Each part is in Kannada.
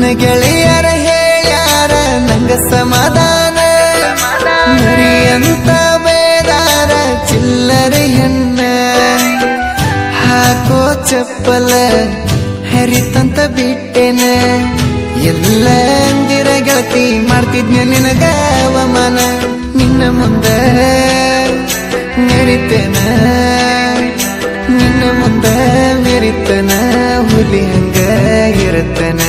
ಗೆಳೆಯರ ಹೇಳ್ಯಾರ ನಂಗ ಸಮಾಧಾನ ಮರಿ ಅಂತ ಬೇದಾರ ಚಿಲ್ಲರೆ ಹೆಣ್ಣ ಹಾಕೋ ಚಪ್ಪಲ ಹರಿತಂತ ಬಿಟ್ಟೆನ ಎಲ್ಲ ಅಂದಿರ ಗೆಳತಿ ಮಾಡ್ತಿದ್ನ ನಿನಗ ಅವಮಾನ ನಿನ್ನ ಮುಂದ ಮೆರಿತೇನ ನಿನ್ನ ಮುಂದ ಮೆರಿತನ ಹುಲಿ ಹಂಗ ಇರುತ್ತನ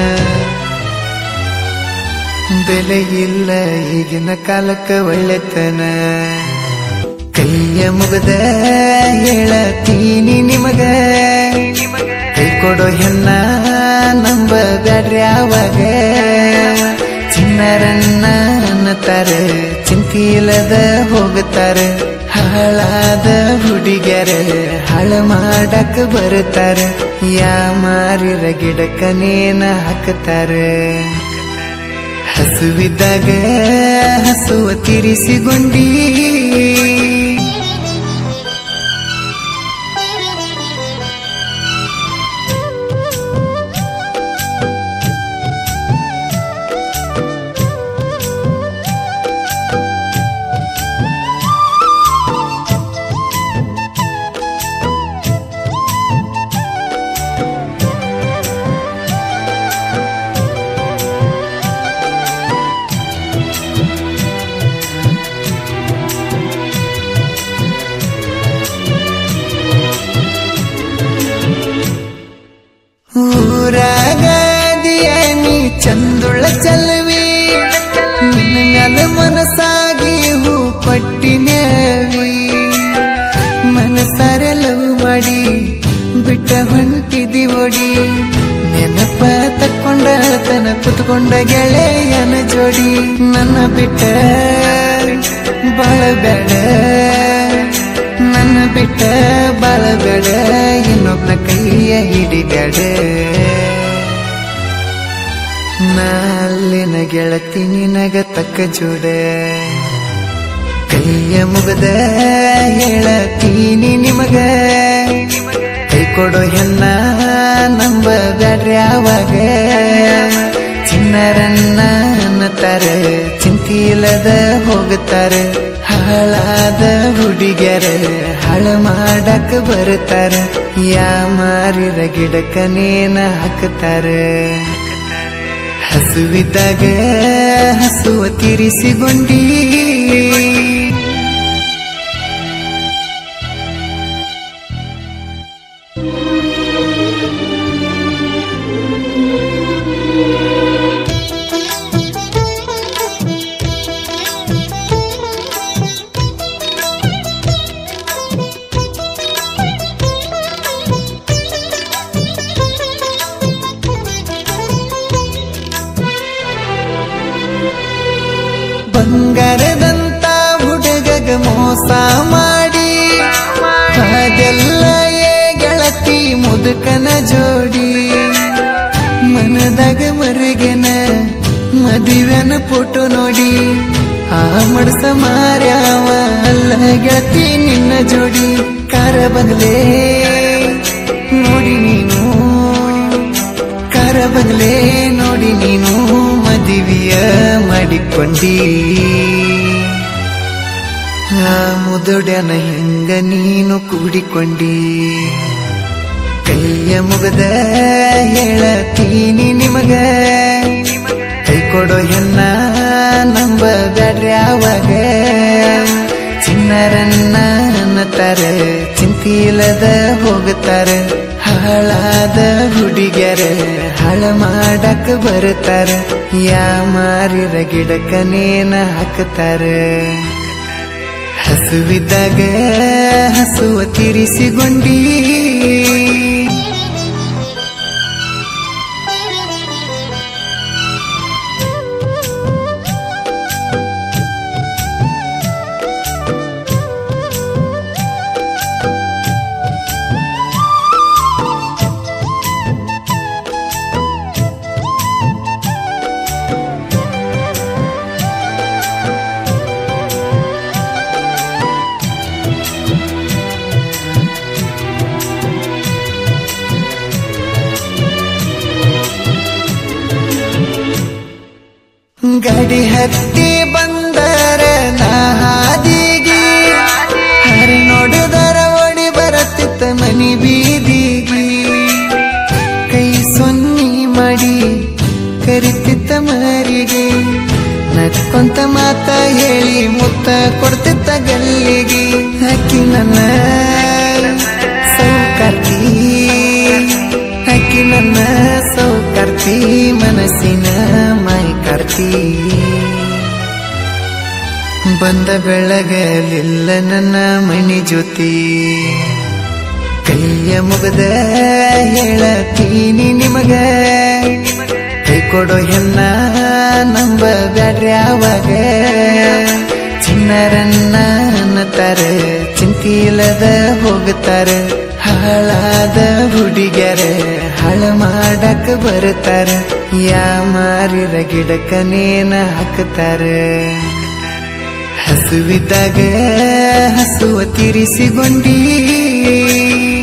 ಬೆಲೆ ಇಲ್ಲ ಈಗಿನ ಕಾಲಕ್ಕ ಒಳ್ಳೆತನ ಕೈಯ ಮುಗದ ಹೇಳತೀನಿ ನಿಮಗ ಕೈ ಕೊಡೋ ಹೆಣ್ಣ ನಂಬ ಬ್ಯಾಡ್ರಿ ಆವಾಗ ಚಿನ್ನರನ್ನ ಅನ್ನತಾರೆ ಚಿಂತಿಲ್ಲದ ಹೋಗುತ್ತಾರ ಹಾಳಾದ ಹುಡುಗ್ಯಾರ ಹಾಳ ಮಾಡಕ್ ಬರ್ತಾರ ಯಾ ಮಾರಿರ ಗಿಡಕ್ಕ ನೇನ ಹಾಕ್ತಾರ ಹಸುವಿದ್ದಾಗ ಹಸುವ ತಿರಿಸಿಗೊಂಡಿ ಊರಾಗದಿಯ ನೀ ಚಂದುಳ ಚಲವಿ ನಿನ್ನ ಮ್ಯಾಲ ಮನಸ್ಸಾಗಿ ಹೂ ಪಟ್ಟಿನವಿ ಮನಸಾರೆ ಲವ್ ಮಾಡಿ ಬಿಟ್ಟ ಹೊಂಟಿದಿ ಓಡಿ ನೆನಪ ತಕ್ಕೊಂಡ ತನ ಕುತ್ಕೊಂಡ ಗೆಳೆಯನ ಜೋಡಿ ನನ್ನ ಬಿಟ್ಟ ಬಾಳಬೇಡ ನನ್ನ ಬಿಟ್ಟ ಬಾಳಬೇಡ ಇನ್ನೊಬ್ನ ಕೈಯ ಹಿಡಿಬೇಡ ನಾಲಿನ ಗೆಳತಿ ನಿನಗ ತಕ್ಕ ಜೋಡ ಕೈಯ ಮುಗದ ಹೇಳತೀನಿ ನಿಮಗ ಕೈ ಕೊಡೋ ಹೆಣ್ಣ ನಂಬ ಬ್ಯಾಡ್ರಿ ಆವಾಗ ಚಿನ್ನರನ್ನ ಅನ್ನತಾರ ಚಿಂತಿಲ್ಲದ ಹೋಗುತ್ತಾರ ಹಾಳಾದ ಹುಡುಗ್ಯಾರ ಹಾಳ ಮಾಡಕ್ ಬರ್ತಾರ ಯಾ ಮಾರಿರ ಗಿಡಕ್ಕ ನೇನ ಹಾಕ್ತಾರ ಹಸುವಿದ್ದಾಗ ಹಸುವ ತಿರಿಸಿಗೊಂಡಿ ಬಂಗಾರದಂತ ಹುಡುಗಗ ಮೋಸ ಮಾಡಿ ಅದೆಲ್ಲ ಏ ಗೆಳತಿ ಮುದುಕನ ಜೋಡಿ ಮನದಾಗ ಮರುಗೆನ ಮದುವೆನ ಫೋಟೋ ನೋಡಿ ಆ ಮಡ್ಸ ಮಾರ್ಯಾವ ಅಲ್ಲ ಗೆಳತಿ ನಿನ್ನ ಜೋಡಿ ಕಾರ ಬದಲೇ ನೋಡಿ ನೀನು ಕಾರ ಬದಲೇ ನೋಡಿ ನೀನು ಮದುವೆಯ ಮಾಡಿಕೊಂಡಿ ಆ ಮುದುಡನ ಹೆಂಗ ನೀನು ಕೂಡಿಕೊಂಡಿ ಕೈಯ ಮುಗದ ಹೇಳತೀನಿ ನಿಮಗ ಕೈ ಕೊಡೋ ಹೆಣ್ಣ ನಂಬ ಬ್ಯಾಡ್ರಿ ಆವಾಗ ಚಿನ್ನರನ್ನ ಅನ್ನತಾರ ಚಿಂತಿಲ್ಲದ ಹೋಗುತ್ತಾರ ಹಾಳಾದ ಹುಡುಗ್ಯಾರ ಹಾಳ ಮಾಡಕ್ ಬರ್ತಾರ ಯಾ ಮಾರಿರ ಗಿಡಕ್ಕ ನೇನ ಹಾಕ್ತಾರ ಹಸುವಿದ್ದಾಗ ಹಸುವ ತಿರಿಸಿಗೊಂಡಿ ಹತ್ತಿ ಬಂದರ ನಾ ಹಾದಿಗೆ ಹರಿ ನೋಡಿದರ ಓಡಿ ಬರತ್ತಿತ್ತ ಮನಿ ಬೀದಿಗೆ ಕೈ ಸೊನ್ನಿ ಮಾಡಿ ಕರಿತಿತ್ತ ಮರಿಗೆ ನಕ್ಕೊಂತ ಮಾತ ಹೇಳಿ ಮುತ್ತ ಕೊಡ್ತಿತ್ತ ಗಲ್ಲಿಗೆ ಅಕ್ಕಿ ನನ್ನ ಸೌಕರ್ತಿ ಅಕ್ಕಿ ನನ್ನ ಸೌಕರ್ತಿ ಮನಸ್ಸಿನ ಮೈಕರ್ತಿ ಬಂದ ಬೆಳಗಲಿಲ್ಲ ನನ್ನ ಮಣಿ ಜ್ಯೋತಿ ಕೈಯ ಮುಗದ ಹೇಳತೀನಿ ನಿಮಗ ಕೈ ಕೊಡೋ ಹೆಣ್ಣ ನಂಬ ಬ್ಯಾಡ್ರಿ ಆವಾಗ ಚಿನ್ನರನ್ನ ಅನ್ನತಾರ ಚಿಂತಿಲದ ಹೋಗುತ್ತಾರ ಹಾಳಾದ ಹುಡುಗ್ಯಾರ ಹಾಳ ಮಾಡಕ್ ಬರ್ತಾರ ಯಾ ಮಾರಿರ ಗಿಡಕ್ಕ ನೇನ ಹಾಕ್ತಾರ ಹಸುವಿದ್ದಾಗ ಹಸುವ ತಿರಿಸಿಗೊಂಡಿ